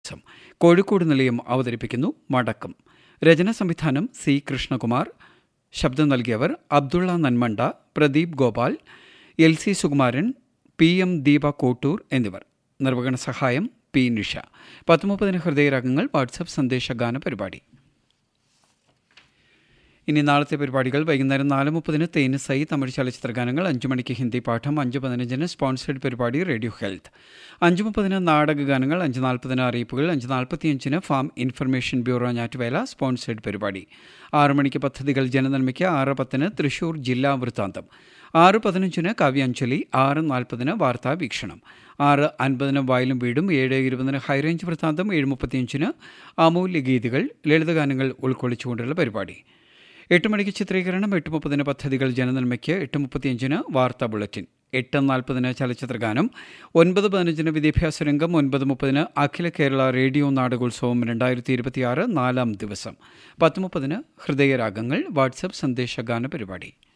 ദിവസം കോഴിക്കോട് നിലയം അവതരിപ്പിക്കുന്നു മടക്കം രചന സംവിധാനം സി കൃഷ്ണകുമാർ ശബ്ദം നൽകിയവർ Abdulla Nanmanda Pradeep Gopal L C Sukumaran P M Deepa Kottoor എന്നിവർ നിർവഹണ സഹായം പി നിഷ പത്ത് മുപ്പതിന് ഹൃദയരാഗങ്ങൾ വാട്സപ്പ് സന്ദേശഗാന പരിപാടി ഇനി നാളത്തെ പരിപാടികൾ വൈകുന്നേരം നാല് മുപ്പതിന് തേനിസൈ തമിഴ് ചലച്ചിത്ര ഗാനങ്ങൾ അഞ്ചു മണിക്ക് ഹിന്ദി പാഠം അഞ്ച് പതിനഞ്ചിന് സ്പോൺസേഡ് പരിപാടി റേഡിയോ ഹെൽത്ത് അഞ്ച് മുപ്പതിന് നാടക ഗാനങ്ങൾ അഞ്ച് നാൽപ്പതിന് അറിയിപ്പുകൾ അഞ്ച് നാൽപ്പത്തിയഞ്ചിന് farm information bureau Njattuvela sponsored പരിപാടി ആറ് മണിക്ക് പദ്ധതികൾ ജനനന്മയ്ക്ക് ആറ് പത്തിന് തൃശൂർ ജില്ലാ വൃത്താന്തം ആറ് പതിനഞ്ചിന് കാവ്യാഞ്ജലി ആറ് നാൽപ്പതിന് വാർത്താ വീക്ഷണം ആറ് അൻപതിന് വയലും വീടും ഏഴ് ഇരുപതിന് ഹൈറേഞ്ച് വൃത്താന്തം ഏഴ് മുപ്പത്തിയഞ്ചിന് അമൂല്യ ഗീതികൾ ലളിതഗാനങ്ങൾ ഉൾക്കൊള്ളിച്ചുകൊണ്ടുള്ള പരിപാടി എട്ട് മണിക്ക് ചിത്രീകരണം എട്ട് മുപ്പതിന് പദ്ധതികൾ ജനനന്മയ്ക്ക് എട്ട് മുപ്പത്തിയഞ്ചിന് വാർത്താ ബുള്ളറ്റിൻ എട്ട് നാൽപ്പതിന് ചലച്ചിത്രഗാനം ഒൻപത് പതിനഞ്ചിന് വിദ്യാഭ്യാസ രംഗം ഒൻപത് മുപ്പതിന് അഖില കേരള റേഡിയോ നാടകോത്സവം രണ്ടായിരത്തി ഇരുപത്തിയാറ് നാലാം ദിവസം പത്ത് മുപ്പതിന് ഹൃദയരാഗങ്ങൾ വാട്സപ്പ് സന്ദേശഗാന പരിപാടി